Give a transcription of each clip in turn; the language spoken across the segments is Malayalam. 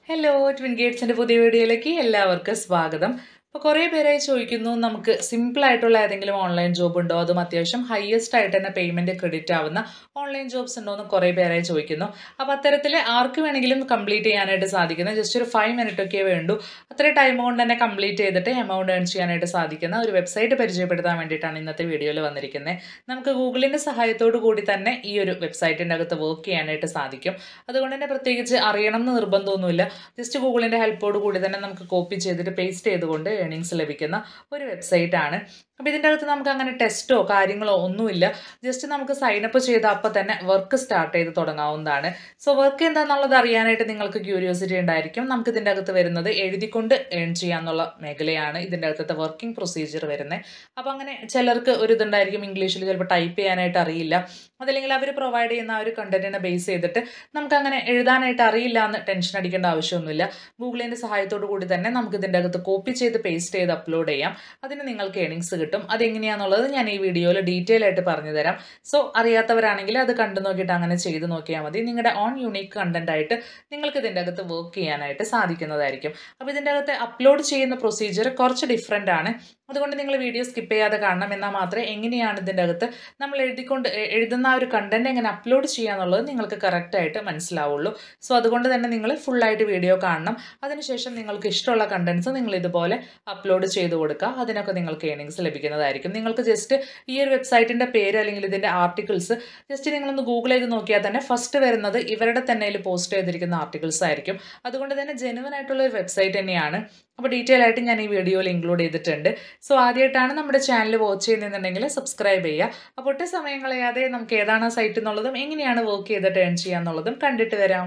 ഹലോ ട്വിൻ ഗേറ്റ്സിൻ്റെ പുതിയ വീഡിയോയിലേക്ക് എല്ലാവർക്കും സ്വാഗതം അപ്പോൾ കുറേ പേരായി ചോദിക്കുന്നു നമുക്ക് സിമ്പിൾ ആയിട്ടുള്ള ഏതെങ്കിലും ഓൺലൈൻ ജോബ് ഉണ്ടോ അതും അത്യാവശ്യം ഹയസ്റ്റ് ആയിട്ട് തന്നെ പേയ്മെൻറ്റ് ക്രെഡിറ്റ് ആവുന്ന ഓൺലൈൻ ജോബ്സ് ഉണ്ടോ എന്ന് കുറേ പേരായി ചോദിക്കുന്നു അപ്പോൾ അത്തരത്തിൽ ആർക്ക് വേണമെങ്കിലും കംപ്ലീറ്റ് ചെയ്യാനായിട്ട് സാധിക്കുന്ന ജസ്റ്റ് ഒരു ഫൈവ് മിനിറ്റ് ഒക്കെ വേണ്ടു അത്രയും ടൈം കൊണ്ട് തന്നെ കംപ്ലീറ്റ് ചെയ്തിട്ട് എമൗണ്ട് ഏൺ ചെയ്യാനായിട്ട് സാധിക്കുന്ന ഒരു വെബ്സൈറ്റ് പരിചയപ്പെടുത്താൻ വേണ്ടിയിട്ടാണ് ഇന്നത്തെ വീഡിയോയിൽ വന്നിരിക്കുന്നത് നമുക്ക് ഗൂഗിളിൻ്റെ സഹായത്തോടു കൂടി തന്നെ ഈ ഒരു വെബ്സൈറ്റിൻ്റെ അകത്ത് വർക്ക് ചെയ്യാനായിട്ട് സാധിക്കും അതുകൊണ്ട് തന്നെ പ്രത്യേകിച്ച് അറിയണം എന്ന് നിർബന്ധമൊന്നുമില്ല ജസ്റ്റ് ഗൂഗിളിൻ്റെ ഹെൽപ്പോട് കൂടി തന്നെ നമുക്ക് കോപ്പി ചെയ്തിട്ട് പേസ്റ്റ് ചെയ്തുകൊണ്ട് ഏണിങ്സ് ലഭിക്കുന്ന ഒരു വെബ്സൈറ്റ് ആണ് അപ്പോൾ ഇതിൻ്റെ അകത്ത് നമുക്ക് അങ്ങനെ ടെസ്റ്റോ കാര്യങ്ങളോ ഒന്നുമില്ല ജസ്റ്റ് നമുക്ക് സൈനപ്പ് ചെയ്ത അപ്പോൾ തന്നെ വർക്ക് സ്റ്റാർട്ട് ചെയ്ത് തുടങ്ങാവുന്നതാണ് സോ വർക്ക് എന്താണെന്നുള്ളത് അറിയാനായിട്ട് നിങ്ങൾക്ക് ക്യൂരിയോസിറ്റി ഉണ്ടായിരിക്കും നമുക്ക് ഇതിൻ്റെ അകത്ത് വരുന്നത് എഴുതിക്കൊണ്ട് ഏൺ ചെയ്യാന്നുള്ള മേഖലയാണ് ഇതിൻ്റെ അകത്തത്തെ വർക്കിംഗ് പ്രൊസീജിയർ വരുന്നത് അപ്പോൾ അങ്ങനെ ചിലർക്ക് ഒരു ഇതുണ്ടായിരിക്കും ഇംഗ്ലീഷിൽ ചിലപ്പോൾ ടൈപ്പ് ചെയ്യാനായിട്ട് അറിയില്ല അതല്ലെങ്കിൽ അവർ പ്രൊവൈഡ് ചെയ്യുന്ന ആ ഒരു കണ്ടന്റിനെ ബേസ് ചെയ്തിട്ട് നമുക്ക് അങ്ങനെ എഴുതാനായിട്ട് അറിയില്ല എന്ന് ടെൻഷൻ അടിക്കേണ്ട ആവശ്യമൊന്നുമില്ല ഗൂഗിളിൻ്റെ സഹായത്തോടു കൂടി തന്നെ നമുക്ക് ഇതിൻ്റെ അകത്ത് കോപ്പി ചെയ്ത് പേസ്റ്റ് ചെയ്ത് അപ്ലോഡ് ചെയ്യാം അതിന് നിങ്ങൾക്ക് ഏണിങ്സ് കിട്ടും അതെങ്ങനെയാണെന്നുള്ളത് ഞാൻ ഈ വീഡിയോയിൽ ഡീറ്റെയിൽ ആയിട്ട് പറഞ്ഞു തരാം സോ അറിയാത്തവരാണെങ്കിൽ അത് കണ്ടു നോക്കിയിട്ട് അങ്ങനെ ചെയ്ത് നോക്കിയാൽ മതി നിങ്ങളുടെ ഓൺ യൂണീക്ക് കണ്ടന്റ് ആയിട്ട് നിങ്ങൾക്ക് ഇതിൻ്റെ അകത്ത് വർക്ക് ചെയ്യാനായിട്ട് സാധിക്കുന്നതായിരിക്കും അപ്പോൾ ഇതിൻ്റെ അകത്ത് അപ്ലോഡ് ചെയ്യുന്ന പ്രൊസീജിയർ കുറച്ച് ഡിഫറെൻ്റ് ആണ് അതുകൊണ്ട് നിങ്ങൾ വീഡിയോ സ്കിപ്പ് ചെയ്യാതെ കാണണം എന്നാൽ മാത്രമേ എങ്ങനെയാണ് ഇതിൻ്റെ അകത്ത് നമ്മൾ എഴുതിക്കൊണ്ട് എ- എഴുതുന്ന ആ ഒരു കണ്ടന്റ് എങ്ങനെ അപ്ലോഡ് ചെയ്യാന്നുള്ളത് നിങ്ങൾക്ക് കറക്റ്റായിട്ട് മനസ്സിലാവുള്ളൂ സോ അതുകൊണ്ട് തന്നെ നിങ്ങൾ ഫുള്ളായിട്ട് വീഡിയോ കാണണം അതിനുശേഷം നിങ്ങൾക്ക് ഇഷ്ടമുള്ള കണ്ടന്റ്സ് നിങ്ങൾ ഇതുപോലെ അപ്ലോഡ് ചെയ്ത് കൊടുക്കുക അതിനൊക്കെ നിങ്ങൾക്ക് ഏണിങ്സ് ലഭിക്കുന്നതായിരിക്കും നിങ്ങൾക്ക് ജസ്റ്റ് ഈ ഒരു വെബ്സൈറ്റിൻ്റെ പേര് അല്ലെങ്കിൽ ഇതിൻ്റെ ആർട്ടിക്കിൾസ് ജസ്റ്റ് നിങ്ങളൊന്ന് ഗൂഗിൾ ചെയ്ത് നോക്കിയാൽ തന്നെ ഫസ്റ്റ് വരുന്നത് ഇവരുടെ തന്നെ പോസ്റ്റ് ചെയ്തിരിക്കുന്ന ആർട്ടിക്കിൾസ് ആയിരിക്കും അതുകൊണ്ട് തന്നെ ജെനുവൻ ആയിട്ടുള്ള ഒരു വെബ്സൈറ്റ് തന്നെയാണ് അപ്പോൾ ഡീറ്റെയിൽ ആയിട്ട് ഞാൻ ഈ വീഡിയോയിൽ ഇൻക്ലൂഡ് ചെയ്തിട്ടുണ്ട് സോ ആദ്യമായിട്ടാണ് നമ്മുടെ ചാനൽ വാച്ച് ചെയ്യുന്നുണ്ടെങ്കിൽ സബ്സ്ക്രൈബ് ചെയ്യുക അപ്പോൾ ഒട്ടും സമയം കളയാതെ നമുക്ക് ഏതാണ് ആ സൈറ്റ് എന്നുള്ളതും എങ്ങനെയാണ് വർക്ക് ചെയ്തിട്ട് ഏൺ ചെയ്യാന്നുള്ളതും കണ്ടിട്ട് വരാം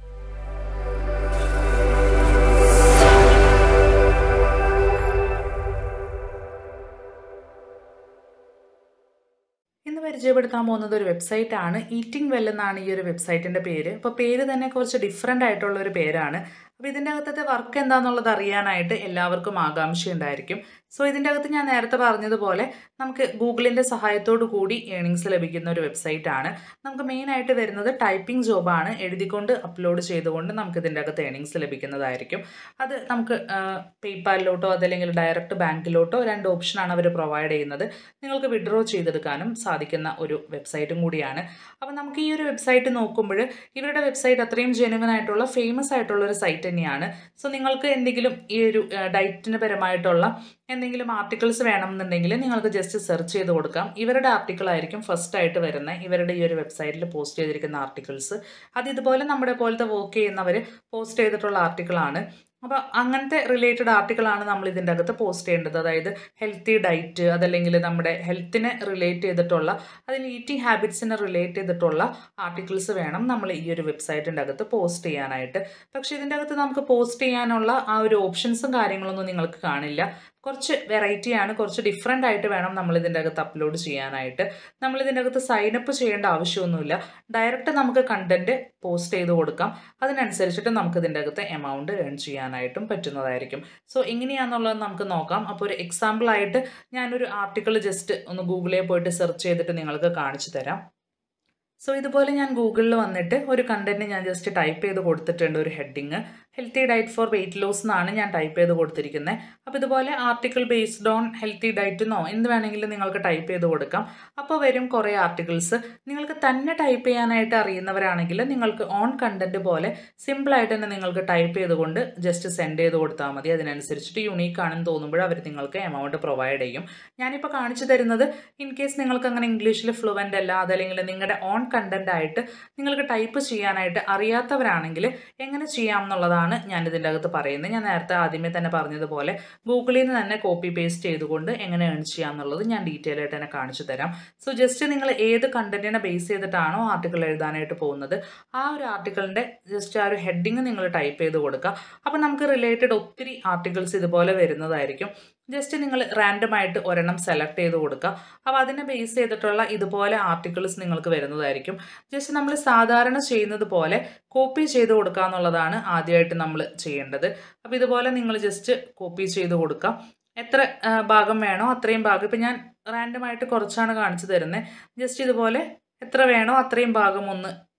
ഇന്ന് പരിചയപ്പെടുത്താൻ പോകുന്നത് ഒരു വെബ്സൈറ്റ് ആണ് ഈറ്റിംഗ് വെൽ എന്നാണ് ഈ ഒരു വെബ്സൈറ്റിൻ്റെ പേര് അപ്പോൾ പേര് തന്നെ കുറച്ച് ഡിഫറെൻ്റ് ആയിട്ടുള്ള ഒരു പേരാണ് അപ്പോൾ ഇതിൻ്റെ അകത്തത്തെ വർക്ക് എന്താണെന്നുള്ളത് അറിയാനായിട്ട് എല്ലാവർക്കും ആകാംക്ഷ ഉണ്ടായിരിക്കും സോ ഇതിൻ്റെ അകത്ത് ഞാൻ നേരത്തെ പറഞ്ഞതുപോലെ നമുക്ക് ഗൂഗിളിൻ്റെ സഹായത്തോടു കൂടി ഏണിങ്സ് ലഭിക്കുന്ന ഒരു വെബ്സൈറ്റ് ആണ് നമുക്ക് മെയിനായിട്ട് വരുന്നത് ടൈപ്പിംഗ് ജോബാണ് എഴുതിക്കൊണ്ട് അപ്ലോഡ് ചെയ്തുകൊണ്ട് നമുക്ക് ഇതിൻ്റെ അകത്ത് ഏണിങ്സ് ലഭിക്കുന്നതായിരിക്കും അത് നമുക്ക് പേയ്പാലിലോട്ടോ അതല്ലെങ്കിൽ ഡയറക്റ്റ് ബാങ്കിലോട്ടോ രണ്ട് ഓപ്ഷനാണ് അവർ പ്രൊവൈഡ് ചെയ്യുന്നത് നിങ്ങൾക്ക് വിഡ്രോ ചെയ്തെടുക്കാനും സാധിക്കുന്ന ഒരു വെബ്സൈറ്റും കൂടിയാണ് അപ്പോൾ നമുക്ക് ഈ ഒരു വെബ്സൈറ്റ് നോക്കുമ്പോൾ ഇവരുടെ വെബ്സൈറ്റ് അത്രയും ജെനുവൻ ആയിട്ടുള്ള ഫേമസ് ആയിട്ടുള്ള ഒരു സൈറ്റ് തന്നെയാണ് സോ നിങ്ങൾക്ക് എന്തെങ്കിലും ഈ ഒരു ഡയറ്റിന് പരമായിട്ടുള്ള എന്തെങ്കിലും ആർട്ടിക്കിൾസ് വേണമെന്നുണ്ടെങ്കിൽ നിങ്ങൾക്ക് ജസ്റ്റ് സെർച്ച് ചെയ്ത് കൊടുക്കാം ഇവരുടെ ആർട്ടിക്കിൾ ആയിരിക്കും ഫസ്റ്റ് ആയിട്ട് വരുന്നത് ഇവരുടെ ഈ ഒരു വെബ്സൈറ്റിൽ പോസ്റ്റ് ചെയ്തിരിക്കുന്ന ആർട്ടിക്കിൾസ് അത് ഇതുപോലെ നമ്മുടെ പോലത്തെ വർക്ക് ചെയ്യുന്നവർ പോസ്റ്റ് ചെയ്തിട്ടുള്ള ആർട്ടിക്കിളാണ് അപ്പോൾ അങ്ങനത്തെ റിലേറ്റഡ് ആർട്ടിക്കിളാണ് നമ്മൾ ഇതിൻ്റെ അകത്ത് പോസ്റ്റ് ചെയ്യേണ്ടത് അതായത് ഹെൽത്തി ഡയറ്റ് അതല്ലെങ്കിൽ നമ്മുടെ ഹെൽത്തിനെ റിലേറ്റ് ചെയ്തിട്ടുള്ള അതിൽ ഈറ്റിംഗ് ഹാബിറ്റ്സിനെ റിലേറ്റ് ചെയ്തിട്ടുള്ള ആർട്ടിക്കിൾസ് വേണം നമ്മൾ ഈ ഒരു വെബ്സൈറ്റിൻ്റെ അകത്ത് പോസ്റ്റ് ചെയ്യാനായിട്ട് പക്ഷേ ഇതിൻ്റെ അകത്ത് നമുക്ക് പോസ്റ്റ് ചെയ്യാനുള്ള ആ ഒരു ഓപ്ഷൻസും കാര്യങ്ങളൊന്നും നിങ്ങൾക്ക് കാണില്ല കുറച്ച് വെറൈറ്റി ആണ് കുറച്ച് ഡിഫറെൻ്റ് ആയിട്ട് വേണം നമ്മൾ ഇതിൻ്റെ അകത്ത് അപ്ലോഡ് ചെയ്യാനായിട്ട് നമ്മൾ ഇതിൻ്റെ അകത്ത് സൈനപ്പ് ചെയ്യേണ്ട ആവശ്യമൊന്നുമില്ല ഡയറക്റ്റ് നമുക്ക് കണ്ടന്റ് പോസ്റ്റ് ചെയ്ത് കൊടുക്കാം അതിനനുസരിച്ചിട്ട് നമുക്ക് ഇതിൻ്റെ അകത്ത് എമൗണ്ട് ഏൺ ചെയ്യാനായിട്ടും പറ്റുന്നതായിരിക്കും സോ എങ്ങനെയാണെന്നുള്ളത് നമുക്ക് നോക്കാം അപ്പോൾ ഒരു എക്സാമ്പിൾ ആയിട്ട് ഞാനൊരു ആർട്ടിക്കിൾ ജസ്റ്റ് ഒന്ന് ഗൂഗിളിൽ പോയിട്ട് സെർച്ച് ചെയ്തിട്ട് നിങ്ങൾക്ക് കാണിച്ചു തരാം സോ ഇതുപോലെ ഞാൻ ഗൂഗിളിൽ വന്നിട്ട് ഒരു കണ്ടന്റ് ഞാൻ ജസ്റ്റ് ടൈപ്പ് ചെയ്ത് കൊടുത്തിട്ടുണ്ട് ഒരു heading healthy diet for weight loss എന്നാണ് ഞാൻ ടൈപ്പ് ചെയ്ത് കൊടുത്തിരിക്കുന്നത് അപ്പോൾ ഇതുപോലെ article based on healthy diet എന്നോ എന്ത് വേണമെങ്കിലും നിങ്ങൾക്ക് ടൈപ്പ് ചെയ്ത് കൊടുക്കാം അപ്പോൾ വരും കുറേ ആർട്ടിക്കിൾസ് നിങ്ങൾക്ക് തന്നെ ടൈപ്പ് ചെയ്യാനായിട്ട് അറിയുന്നവരാണെങ്കിൽ നിങ്ങൾക്ക് ഓൺ കണ്ടന്റ് പോലെ സിമ്പിളായിട്ട് തന്നെ നിങ്ങൾക്ക് ടൈപ്പ് ചെയ്തുകൊണ്ട് ജസ്റ്റ് സെൻഡ് ചെയ്ത് കൊടുത്താൽ മതി അതിനനുസരിച്ചിട്ട് യുണീക്ക് ആണെന്ന് തോന്നുമ്പോൾ അവർ നിങ്ങൾക്ക് എമൗണ്ട് പ്രൊവൈഡ് ചെയ്യും ഞാനിപ്പോൾ കാണിച്ചു തരുന്നത് ഇൻ കേസ് നിങ്ങൾക്ക് അങ്ങനെ ഇംഗ്ലീഷിൽ ഫ്ലുവൻ്റ് അല്ല അതല്ലെങ്കിൽ നിങ്ങളുടെ ഓൺ കണ്ടന്റ് ആയിട്ട് നിങ്ങൾക്ക് ടൈപ്പ് ചെയ്യാനായിട്ട് അറിയാത്തവരാണെങ്കിൽ എങ്ങനെ ചെയ്യാം എന്നുള്ളതാണ് ഞാൻ ഇതിൻ്റെ അകത്ത് പറയുന്നത് ഞാൻ നേരത്തെ ആദ്യമേ തന്നെ പറഞ്ഞതുപോലെ ഗൂഗിളിൽ നിന്ന് തന്നെ കോപ്പി പേസ്റ്റ് ചെയ്തുകൊണ്ട് എങ്ങനെ ഏൺ ചെയ്യാം എന്നുള്ളത് ഞാൻ ഡീറ്റെയിൽ ആയിട്ട് തന്നെ കാണിച്ചു തരാം സോ ജസ്റ്റ് നിങ്ങൾ ഏത് കണ്ടന്റിനെ ബേസ് ചെയ്തിട്ടാണോ ആർട്ടിക്കിൾ എഴുതാനായിട്ട് പോകുന്നത് ആ ഒരു ആർട്ടിക്കിളിൻ്റെ ജസ്റ്റ് ആ ഒരു ഹെഡിങ് നിങ്ങൾ ടൈപ്പ് ചെയ്ത് കൊടുക്കുക അപ്പോൾ നമുക്ക് റിലേറ്റഡ് ഒത്തിരി ആർട്ടിക്കിൾസ് ഇതുപോലെ വരുന്നതായിരിക്കും ജസ്റ്റ് നിങ്ങൾ റാൻഡം ആയിട്ട് ഒരെണ്ണം സെലക്ട് ചെയ്ത് കൊടുക്കുക അപ്പോൾ അതിനെ ബേസ് ചെയ്തിട്ടുള്ള ഇതുപോലെ ആർട്ടിക്കിൾസ് നിങ്ങൾക്ക് വരുന്നതായിരിക്കും ജസ്റ്റ് നമ്മൾ സാധാരണ ചെയ്യുന്നത് പോലെ കോപ്പി ചെയ്ത് കൊടുക്കുക എന്നുള്ളതാണ് ആദ്യമായിട്ട് നമ്മൾ ചെയ്യേണ്ടത് അപ്പോൾ ഇതുപോലെ നിങ്ങൾ ജസ്റ്റ് കോപ്പി ചെയ്ത് കൊടുക്കുക എത്ര ആ, ഭാഗം വേണോ അത്രയും ഭാഗം ഇപ്പം ഞാൻ റാൻഡം ആയിട്ട് കുറച്ചാണ് കാണിച്ചു തരുന്നത് ജസ്റ്റ് ഇതുപോലെ എത്ര വേണോ അത്രയും ഭാഗം ഒന്ന്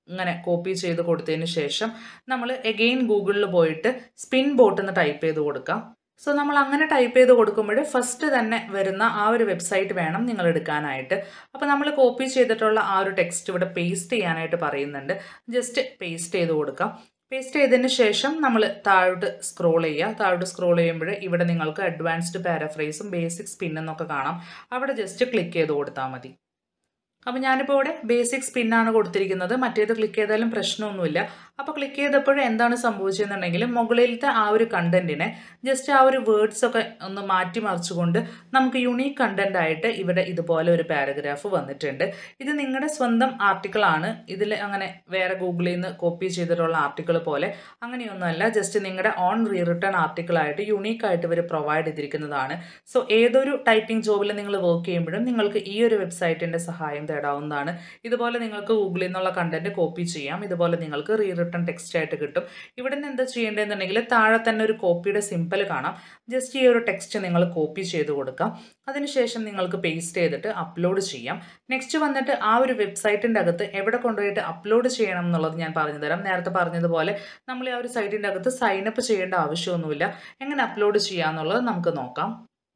ഇങ്ങനെ കോപ്പി ചെയ്ത് കൊടുത്തതിന് ശേഷം നമ്മൾ എഗെയിൻ ഗൂഗിളിൽ പോയിട്ട് സ്പിൻ ബോട്ട് എന്ന് ടൈപ്പ് ചെയ്ത് കൊടുക്കാം സോ നമ്മൾ അങ്ങനെ ടൈപ്പ് ചെയ്ത് കൊടുക്കുമ്പോൾ ഫസ്റ്റ് തന്നെ വരുന്ന ആ ഒരു വെബ്സൈറ്റ് വേണം നിങ്ങൾ എടുക്കാനായിട്ട് അപ്പോൾ നമ്മൾ കോപ്പി ചെയ്തിട്ടുള്ള ആ ഒരു ടെക്സ്റ്റ് ഇവിടെ പേസ്റ്റ് ചെയ്യാനായിട്ട് പറയുന്നുണ്ട് ജസ്റ്റ് പേസ്റ്റ് ചെയ്ത് കൊടുക്കാം പേസ്റ്റ് ചെയ്തതിന് ശേഷം നമ്മൾ താഴോട്ട് സ്ക്രോൾ ചെയ്യുക താഴോട്ട് സ്ക്രോൾ ചെയ്യുമ്പോൾ ഇവിടെ നിങ്ങൾക്ക് അഡ്വാൻസ്ഡ് പാരഫ്രൈസും ബേസിക് സ്പിൻ എന്നൊക്കെ കാണാം അവിടെ ജസ്റ്റ് ക്ലിക്ക് ചെയ്ത് കൊടുത്താൽ മതി അപ്പോൾ ഞാനിപ്പോൾ ഇവിടെ ബേസിക് സ്പിന്നാണ് കൊടുത്തിരിക്കുന്നത് മറ്റേത് ക്ലിക്ക് ചെയ്താലും പ്രശ്നമൊന്നുമില്ല അപ്പോൾ ക്ലിക്ക് ചെയ്തപ്പോൾ എന്താണ് സംഭവിച്ചതെന്നുണ്ടെങ്കിൽ മുകളിലത്തെ ആ ഒരു കണ്ടന്റിനെ ജസ്റ്റ് ആ ഒരു വേർഡ്സ് ഒക്കെ ഒന്ന് മാറ്റി മറിച്ചുകൊണ്ട് നമുക്ക് യുണീക്ക് കണ്ടന്റ് ആയിട്ട് ഇവിടെ ഇതുപോലെ ഒരു പാരഗ്രാഫ് വന്നിട്ടുണ്ട് ഇത് നിങ്ങളുടെ സ്വന്തം ആർട്ടിക്കിളാണ് ഇതിൽ അങ്ങനെ വേറെ ഗൂഗിളിൽ നിന്ന് കോപ്പി ചെയ്തിട്ടുള്ള ആർട്ടിക്കിൾ പോലെ അങ്ങനെയൊന്നുമല്ല ജസ്റ്റ് നിങ്ങളുടെ ഓൺ റീ റിട്ടേൺ ആർട്ടിക്കിളായിട്ട് യുണീക്ക് ആയിട്ട് ഇവർ പ്രൊവൈഡ് ചെയ്തിരിക്കുന്നതാണ് സോ ഏതൊരു ടൈപ്പിംഗ് ജോബിൽ നിങ്ങൾ വർക്ക് ചെയ്യുമ്പോഴും നിങ്ങൾക്ക് ഈ ഒരു വെബ്സൈറ്റിൻ്റെ സഹായം തേടാവുന്നതാണ് ഇതുപോലെ നിങ്ങൾക്ക് ഗൂഗിളിൽ നിന്നുള്ള കണ്ടന്റ് കോപ്പി ചെയ്യാം ഇതുപോലെ നിങ്ങൾക്ക് റീ റിട്ടേൺ ടെക്സ്റ്റ് ആയിട്ട് കിട്ടും ഇവിടെ നിന്ന് എന്താ ചെയ്യേണ്ടതെന്നുണ്ടെങ്കിൽ താഴെ തന്നെ ഒരു കോപ്പിയുടെ സിമ്പിൾ കാണാം ജസ്റ്റ് ഈ ഒരു ടെക്സ്റ്റ് നിങ്ങൾ കോപ്പി ചെയ്ത് കൊടുക്കാം അതിനുശേഷം നിങ്ങൾക്ക് പേസ്റ്റ് ചെയ്തിട്ട് അപ്ലോഡ് ചെയ്യാം നെക്സ്റ്റ് വന്നിട്ട് ആ ഒരു വെബ്സൈറ്റിൻ്റെ അകത്ത് എവിടെ കൊണ്ടുപോയിട്ട് അപ്ലോഡ് ചെയ്യണം എന്നുള്ളത് ഞാൻ പറഞ്ഞു തരാം നേരത്തെ പറഞ്ഞതുപോലെ നമ്മൾ ആ ഒരു സൈറ്റിൻ്റെ അകത്ത് സൈനപ്പ് ചെയ്യേണ്ട ആവശ്യമൊന്നുമില്ല എങ്ങനെ അപ്ലോഡ് ചെയ്യാന്നുള്ളത് നമുക്ക് നോക്കാം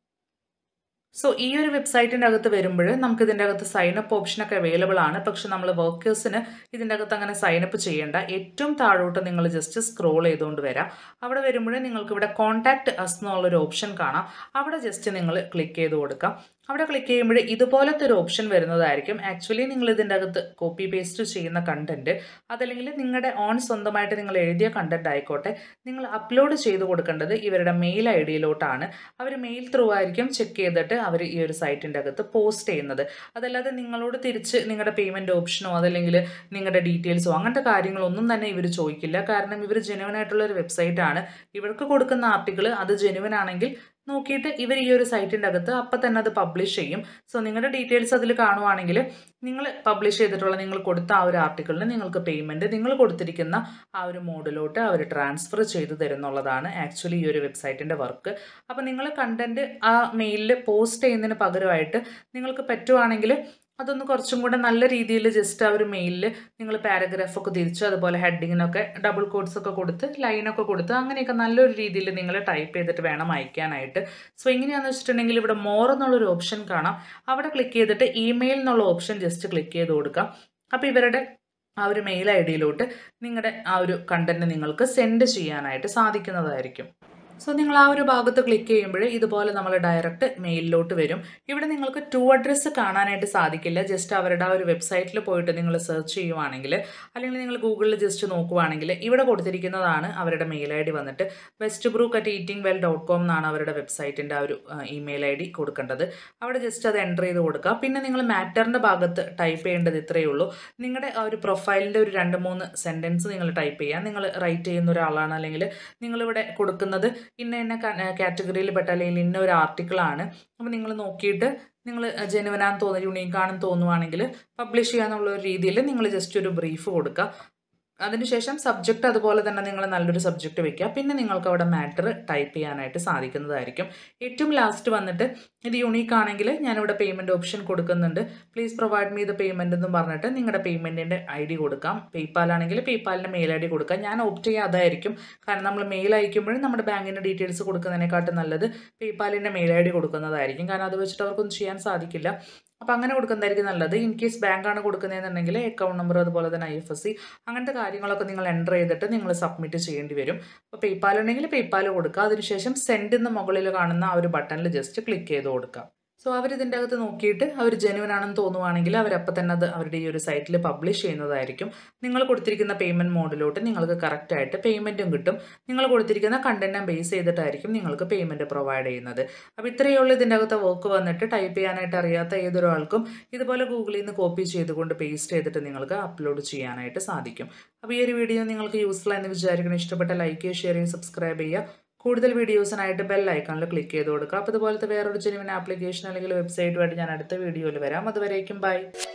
സോ ഈ ഒരു വെബ്സൈറ്റിൻ്റെ അകത്ത് വരുമ്പോൾ നമുക്ക് ഇതിൻ്റെ അകത്ത് സൈനപ്പ് ഓപ്ഷനൊക്കെ അവൈലബിൾ ആണ് പക്ഷെ നമ്മൾ വർക്കേഴ്സിന് ഇതിൻ്റെ അകത്ത് അങ്ങനെ സൈനപ്പ് ചെയ്യേണ്ട ഏറ്റവും താഴോട്ട് നിങ്ങൾ ജസ്റ്റ് സ്ക്രോൾ ചെയ്തുകൊണ്ട് വരാം അവിടെ വരുമ്പോൾ നിങ്ങൾക്ക് ഇവിടെ കോൺടാക്ട് അസ് എന്നുള്ളൊരു ഓപ്ഷൻ കാണാം അവിടെ ജസ്റ്റ് നിങ്ങൾ ക്ലിക്ക് ചെയ്ത് കൊടുക്കാം അവിടെ ക്ലിക്ക് ചെയ്യുമ്പോൾ ഇതുപോലത്തെ ഒരു ഓപ്ഷൻ വരുന്നതായിരിക്കും ആക്ച്വലി നിങ്ങൾ ഇതിൻ്റെ അകത്ത് കോപ്പി പേസ്റ്റ് ചെയ്യുന്ന കണ്ടന്റ് അതല്ലെങ്കിൽ നിങ്ങളുടെ ഓൺ സ്വന്തമായിട്ട് നിങ്ങൾ എഴുതിയ കണ്ടന്റ് ആയിക്കോട്ടെ നിങ്ങൾ അപ്ലോഡ് ചെയ്ത് കൊടുക്കേണ്ടത് ഇവരുടെ മെയിൽ ഐ ഡിയിലോട്ടാണ് അവർ മെയിൽ ത്രൂ ആയിരിക്കും ചെക്ക് ചെയ്തിട്ട് അവർ ഈ ഒരു സൈറ്റിൻ്റെ അകത്ത് പോസ്റ്റ് ചെയ്യുന്നത് അതല്ലാതെ നിങ്ങളോട് തിരിച്ച് നിങ്ങളുടെ പേയ്മെൻറ്റ് ഓപ്ഷനോ അതല്ലെങ്കിൽ നിങ്ങളുടെ ഡീറ്റെയിൽസോ അങ്ങനത്തെ കാര്യങ്ങളൊന്നും തന്നെ ഇവർ ചോദിക്കില്ല കാരണം ഇവർ ജെനുവൻ ആയിട്ടുള്ള ഒരു വെബ്സൈറ്റ് ആണ് ഇവർക്ക് കൊടുക്കുന്ന ആർട്ടിക്കിൾ അത് ജെനുവൻ ആണെങ്കിൽ നോക്കിയിട്ട് ഇവർ ഈ ഒരു സൈറ്റിൻ്റെ അകത്ത് അപ്പം തന്നെ അത് പബ്ലിഷ് ചെയ്യും സോ നിങ്ങളുടെ ഡീറ്റെയിൽസ് അതിൽ കാണുവാണെങ്കിൽ നിങ്ങൾ പബ്ലിഷ് ചെയ്തിട്ടുള്ള നിങ്ങൾ കൊടുത്ത ആ ഒരു ആർട്ടിക്കിളിന് നിങ്ങൾക്ക് പേയ്മെൻറ്റ് നിങ്ങൾ കൊടുത്തിരിക്കുന്ന ആ ഒരു മോഡിലോട്ട് അവർ ട്രാൻസ്ഫർ ചെയ്ത് തരുന്നുള്ളതാണ് ആക്ച്വലി ഈ ഒരു വെബ്സൈറ്റിൻ്റെ വർക്ക് അപ്പോൾ നിങ്ങൾ കണ്ടൻറ്റ് ആ മെയിലിൽ പോസ്റ്റ് ചെയ്യുന്നതിന് പകരമായിട്ട് നിങ്ങൾക്ക് പറ്റുവാണെങ്കിൽ അതൊന്ന് കുറച്ചും കൂടെ നല്ല രീതിയിൽ ജസ്റ്റ് ആ ഒരു മെയിലിൽ നിങ്ങൾ പാരഗ്രാഫ് ഒക്കെ തിരിച്ച് അതുപോലെ ഹെഡിങ്ങിനൊക്കെ ഡബിൾ കോഡ്സ് ഒക്കെ കൊടുത്ത് ലൈനൊക്കെ കൊടുത്ത് അങ്ങനെയൊക്കെ നല്ലൊരു രീതിയിൽ നിങ്ങൾ ടൈപ്പ് ചെയ്തിട്ട് വേണം അയക്കാനായിട്ട് സോ എങ്ങനെയാണെന്ന് വെച്ചിട്ടുണ്ടെങ്കിൽ ഇവിടെ മോർ എന്നുള്ളൊരു ഓപ്ഷൻ കാണാം അവിടെ ക്ലിക്ക് ചെയ്തിട്ട് ഇമെയിൽ എന്നുള്ള ഓപ്ഷൻ ജസ്റ്റ് ക്ലിക്ക് ചെയ്ത് കൊടുക്കാം അപ്പോൾ ഇവരുടെ ആ ഒരു മെയിൽ ഐ ഡിയിലോട്ട് നിങ്ങളുടെ ആ ഒരു കണ്ടൻറ്റ് നിങ്ങൾക്ക് സെൻഡ് ചെയ്യാനായിട്ട് സാധിക്കുന്നതായിരിക്കും സോ നിങ്ങൾ ആ ഒരു ഭാഗത്ത് ക്ലിക്ക് ചെയ്യുമ്പോൾ ഇതുപോലെ നമ്മൾ ഡയറക്റ്റ് മെയിലിലോട്ട് വരും ഇവിടെ നിങ്ങൾക്ക് ടു അഡ്രസ്സ് കാണാനായിട്ട് സാധിക്കില്ല ജസ്റ്റ് അവരുടെ ആ ഒരു വെബ്സൈറ്റിൽ പോയിട്ട് നിങ്ങൾ സെർച്ച് ചെയ്യുവാണെങ്കിൽ അല്ലെങ്കിൽ നിങ്ങൾ ഗൂഗിളിൽ ജസ്റ്റ് നോക്കുവാണെങ്കിൽ ഇവിടെ കൊടുത്തിരിക്കുന്നതാണ് അവരുടെ മെയിൽ ഐ ഡി വന്നിട്ട് west brook at eating well dot com എന്നാണ് അവരുടെ വെബ്സൈറ്റിൻ്റെ ആ ഒരു ഇമെയിൽ ഐ ഡി കൊടുക്കേണ്ടത് അവിടെ ജസ്റ്റ് അത് എൻ്റർ ചെയ്ത് കൊടുക്കുക പിന്നെ നിങ്ങൾ മാറ്ററിൻ്റെ ഭാഗത്ത് ടൈപ്പ് ചെയ്യേണ്ടത് ഇത്രയേ ഉള്ളൂ നിങ്ങളുടെ ആ ഒരു പ്രൊഫൈലിൻ്റെ ഒരു രണ്ട് മൂന്ന് സെൻറ്റൻസ് നിങ്ങൾ ടൈപ്പ് ചെയ്യുക നിങ്ങൾ റൈറ്റ് ചെയ്യുന്ന ഒരാളാണ് അല്ലെങ്കിൽ നിങ്ങളിവിടെ കൊടുക്കുന്നത് ഇന്ന ഇന്ന കാറ്റഗറിയിൽ പെട്ട അല്ലെങ്കിൽ ഇന്ന ഒരു ആർട്ടിക്കിളാണ് അപ്പോൾ നിങ്ങൾ നോക്കിയിട്ട് നിങ്ങൾ ജെനുവനാന്ന് തോന്നുന്നു യുണീക്കാണെന്ന് തോന്നുവാണെങ്കിൽ പബ്ലിഷ് ചെയ്യാന്നുള്ള ഒരു രീതിയിൽ നിങ്ങൾ ജസ്റ്റ് ഒരു ബ്രീഫ് കൊടുക്കുക അതിനുശേഷം സബ്ജക്റ്റ് അതുപോലെ തന്നെ നിങ്ങൾ നല്ലൊരു സബ്ജക്റ്റ് വെക്കുക പിന്നെ നിങ്ങൾക്ക് അവിടെ മാറ്റർ ടൈപ്പ് ചെയ്യാനായിട്ട് സാധിക്കുന്നതായിരിക്കും ഏറ്റവും ലാസ്റ്റ് വന്നിട്ട് ഇത് യുണീക്ക് ആണെങ്കിൽ ഞാനിവിടെ പേയ്മെൻറ്റ് ഓപ്ഷൻ കൊടുക്കുന്നുണ്ട് please provide me the payment എന്നും പറഞ്ഞിട്ട് നിങ്ങളുടെ പേയ്മെൻറ്റിൻ്റെ ഐ ഡി കൊടുക്കാം പേയ്പാൽ ആണെങ്കിൽ പേയ്പാലിൻ്റെ മെയിൽ ഐ ഡി കൊടുക്കാം ഞാൻ ഓപ്റ്റ് ചെയ്യുക അതായിരിക്കും കാരണം നമ്മൾ മെയിൽ അയക്കുമ്പോഴും നമ്മുടെ ബാങ്കിൻ്റെ ഡീറ്റെയിൽസ് കൊടുക്കുന്നതിനെക്കാട്ടും നല്ലത് പേയ്പാലിൻ്റെ മെയിൽ ഐ ഡി കൊടുക്കുന്നതായിരിക്കും കാരണം അത് വെച്ചിട്ട് അവർക്കൊന്നും ചെയ്യാൻ സാധിക്കില്ല അപ്പോൾ അങ്ങനെ കൊടുക്കുന്നതായിരിക്കും നല്ലത് ഇൻ കേസ് ബാങ്കാണ് കൊടുക്കുന്നതെന്നുണ്ടെങ്കിൽ അക്കൗണ്ട് നമ്പർ അതുപോലെ തന്നെ ഐ എഫ് എസ് സി അങ്ങനത്തെ കാര്യങ്ങളൊക്കെ നിങ്ങൾ എൻ്റർ ചെയ്തിട്ട് നിങ്ങൾ സബ്മിറ്റ് ചെയ്യേണ്ടി വരും അപ്പോൾ പേയ്പാൽ ഉണ്ടെങ്കിൽ പേയ്പാൽ കൊടുക്കുക അതിനുശേഷം സെൻഡ് എന്ന് മുകളിൽ കാണുന്ന ആ ഒരു ബട്ടണിൽ ജസ്റ്റ് ക്ലിക്ക് ചെയ്ത് കൊടുക്കുക സോ അവർ ഇതിൻ്റെ അകത്ത് നോക്കിയിട്ട് അവർ ജെനുവൻ ആണെന്ന് തോന്നുവാണെങ്കിൽ അവരപ്പോൾ തന്നെ അത് അവരുടെ ഈ ഒരു സൈറ്റിൽ പബ്ലിഷ് ചെയ്യുന്നതായിരിക്കും നിങ്ങൾ കൊടുത്തിരിക്കുന്ന പേയ്മെൻറ്റ് മോഡിലോട്ട് നിങ്ങൾക്ക് കറക്റ്റായിട്ട് പേയ്മെൻറ്റും കിട്ടും നിങ്ങൾ കൊടുത്തിരിക്കുന്ന കണ്ടൻറ്റിനെ ബേസ് ചെയ്തിട്ടായിരിക്കും നിങ്ങൾക്ക് പേയ്മെൻറ്റ് പ്രൊവൈഡ് ചെയ്യുന്നത് അപ്പോൾ ഇത്രയേ ഉള്ളൂ ഇതിൻ്റെ അകത്തെ വർക്ക് വന്നിട്ട് ടൈപ്പ് ചെയ്യാനായിട്ട് അറിയാത്ത ഏതൊരാൾക്കും ഇതുപോലെ ഗൂഗിളിൽ നിന്ന് കോപ്പി ചെയ്തുകൊണ്ട് പേസ്റ്റ് ചെയ്തിട്ട് നിങ്ങൾക്ക് അപ്ലോഡ് ചെയ്യാനായിട്ട് സാധിക്കും അപ്പോൾ ഈ ഒരു വീഡിയോ നിങ്ങൾക്ക് യൂസ്ഫുൾ എന്ന് വിചാരിക്കണം ഇഷ്ടപ്പെട്ട ലൈക്ക് ചെയ്യുക ഷെയർ ചെയ്യുക സബ്സ്ക്രൈബ് ചെയ്യുക കൂടുതൽ വീഡിയോസിനായിട്ട് ബെൽ ഐക്കണിൽ ക്ലിക്ക് ചെയ്ത് കൊടുക്കുക അപ്പോൾ ഇതുപോലത്തെ വേറൊരു ജെനുവിൻ ആപ്ലിക്കേഷൻ അല്ലെങ്കിൽ വെബ്സൈറ്റുമായിട്ട് ഞാൻ അടുത്ത വീഡിയോയിൽ വരാം അതുവരേക്കും ബൈ